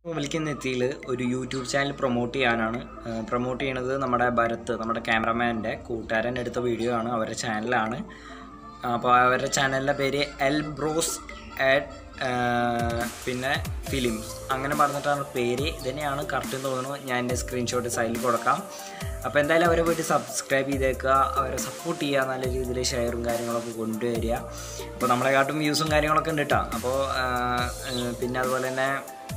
വിളിക്കുന്ന എത്തിയിൽ ഒരു യൂട്യൂബ് ചാനൽ പ്രൊമോട്ട് ചെയ്യാനാണ് പ്രൊമോട്ട് ചെയ്യണത് നമ്മുടെ ഭരത് നമ്മുടെ ക്യാമറമാൻ്റെ കൂട്ടുകാരൻ എടുത്ത വീഡിയോ ആണ് അവരുടെ ചാനലാണ് അപ്പോൾ അവരുടെ ചാനലിൻ്റെ പേര് എൽ ബ്രോസ് ആഡ് പിന്നെ ഫിലിംസ് അങ്ങനെ പറഞ്ഞിട്ടാണ് പേര് ഇതന്നെയാണ് കറക്റ്റ് തോന്നുന്നു ഞാൻ എൻ്റെ സ്ക്രീൻഷോട്ട് സൈഡിൽ കൊടുക്കാം അപ്പോൾ എന്തായാലും അവരെ പോയിട്ട് സബ്സ്ക്രൈബ് ചെയ്തേക്കുക അവരെ സപ്പോർട്ട് ചെയ്യുക നല്ല രീതിയിൽ ഷെയറും കാര്യങ്ങളൊക്കെ കൊണ്ടുവരിക അപ്പോൾ നമ്മളെക്കാട്ടും വ്യൂസും കാര്യങ്ങളൊക്കെ ഉണ്ട് കേട്ടോ അപ്പോൾ പിന്നെ അതുപോലെ തന്നെ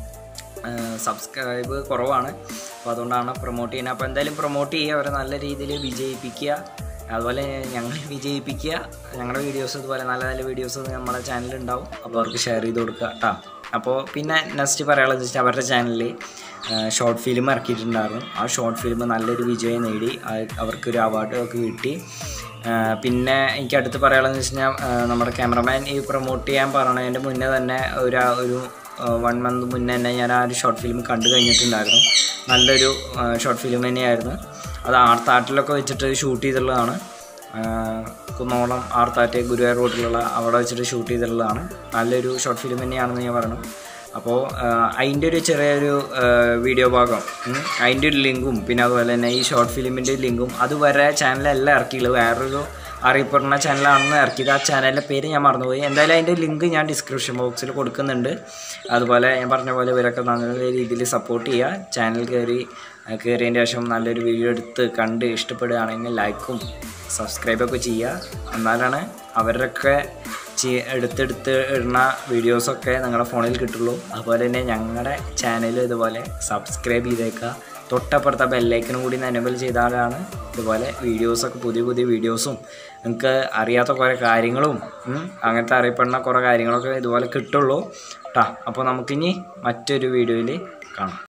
സബ്സ്ക്രൈബ് കുറവാണ് അപ്പോൾ അതുകൊണ്ടാണ് പ്രൊമോട്ട് ചെയ്യുന്നത് അപ്പോൾ എന്തായാലും പ്രൊമോട്ട് ചെയ്യുക അവരെ നല്ല രീതിയിൽ വിജയിപ്പിക്കുക അതുപോലെ ഞങ്ങൾ വിജയിപ്പിക്കുക ഞങ്ങളുടെ വീഡിയോസ് ഇതുപോലെ നല്ല നല്ല വീഡിയോസ് നമ്മുടെ ചാനലിൽ ഉണ്ടാവും അപ്പോൾ അവർക്ക് ഷെയർ ചെയ്ത് കൊടുക്കുക കേട്ടോ അപ്പോൾ പിന്നെ നെക്സ്റ്റ് പറയാനുള്ളത് വെച്ചാൽ അവരുടെ ചാനലിൽ ഷോർട്ട് ഫിലിം ഇറക്കിയിട്ടുണ്ടായിരുന്നു ആ ഷോർട്ട് ഫിലിം നല്ലൊരു വിജയം നേടി ആ- അവർക്കൊരു അവാർഡ് ഒക്കെ കിട്ടി ആ, പിന്നെ എനിക്ക് അടുത്ത് പറയാനുള്ളതെന്ന് വെച്ച് കഴിഞ്ഞാൽ ആ, നമ്മുടെ ക്യാമറമാൻ ഈ പ്രൊമോട്ട് ചെയ്യാൻ പറഞ്ഞതിൻ്റെ മുന്നേ തന്നെ ഒരു ഒരു വൺ മന്ത് മുന്നേ തന്നെ ഞാൻ ആ ഒരു ഷോർട്ട് ഫിലിം കണ്ടു കഴിഞ്ഞിട്ടുണ്ടായിരുന്നു നല്ലൊരു ഷോർട്ട് ഫിലിം തന്നെയായിരുന്നു അത് ആർത്താട്ടിലൊക്കെ വെച്ചിട്ട് ഷൂട്ട് ചെയ്തിട്ടുള്ളതാണ് ആ, കുന്നോളം ആർത്താറ്റ് ഗുരുവായൂർ റോഡിലുള്ള അവിടെ വെച്ചിട്ട് ഷൂട്ട് ചെയ്തിട്ടുള്ളതാണ് നല്ലൊരു ഷോർട്ട് ഫിലിം തന്നെയാണെന്ന് ഞാൻ പറഞ്ഞു അപ്പോൾ അതിൻ്റെ ഒരു ചെറിയൊരു ആ, വീഡിയോ ഭാഗം ഉം, അതിൻ്റെ ഒരു ലിങ്കും പിന്നെ അതുപോലെ തന്നെ ഈ ഷോർട്ട് ഫിലിമിൻ്റെ ലിങ്കും അതുവരെ ചാനലെല്ലാം ഇറക്കിയുള്ളൂ വേറൊരു അറിയപ്പെടുന്ന ചാനലാണെന്ന് ഇറക്കിയത് ആ ചാനലിൻ്റെ പേര് ഞാൻ മറന്നുപോയി എന്തായാലും അതിൻ്റെ ലിങ്ക് ഞാൻ ഡിസ്ക്രിപ്ഷൻ ബോക്സിൽ കൊടുക്കുന്നുണ്ട് അതുപോലെ ഞാൻ പറഞ്ഞ പോലെ ഇവരൊക്കെ നല്ല രീതിയിൽ സപ്പോർട്ട് ചെയ്യുക ചാനൽ കയറി കയറിയതിന് ശേഷം നല്ലൊരു വീഡിയോ എടുത്ത് കണ്ട് ഇഷ്ടപ്പെടുകയാണെങ്കിൽ ലൈക്കും സബ്സ്ക്രൈബൊക്കെ ചെയ്യുക എന്നാലാണ് അവരുടെയൊക്കെ ചെ- എടുത്തെടുത്ത് ഇടുന്ന വീഡിയോസൊക്കെ നിങ്ങളുടെ ഫോണിൽ കിട്ടുള്ളൂ അതുപോലെ തന്നെ ഞങ്ങളുടെ ചാനൽ ഇതുപോലെ സബ്സ്ക്രൈബ് ചെയ്തേക്കുക തൊട്ടപ്പുറത്തെ ബെല്ലൈക്കനും കൂടി എനേബിൾ ചെയ്താലാണ് ഇതുപോലെ വീഡിയോസൊക്കെ പുതിയ പുതിയ വീഡിയോസും നിങ്ങൾക്ക് അറിയാത്ത കുറേ കാര്യങ്ങളും ഉം, അങ്ങനത്തെ അറിയപ്പെടുന്ന കുറേ കാര്യങ്ങളൊക്കെ ഇതുപോലെ കിട്ടുള്ളൂ കേട്ടോ അപ്പോൾ നമുക്കിനി മറ്റൊരു വീഡിയോയിൽ കാണാം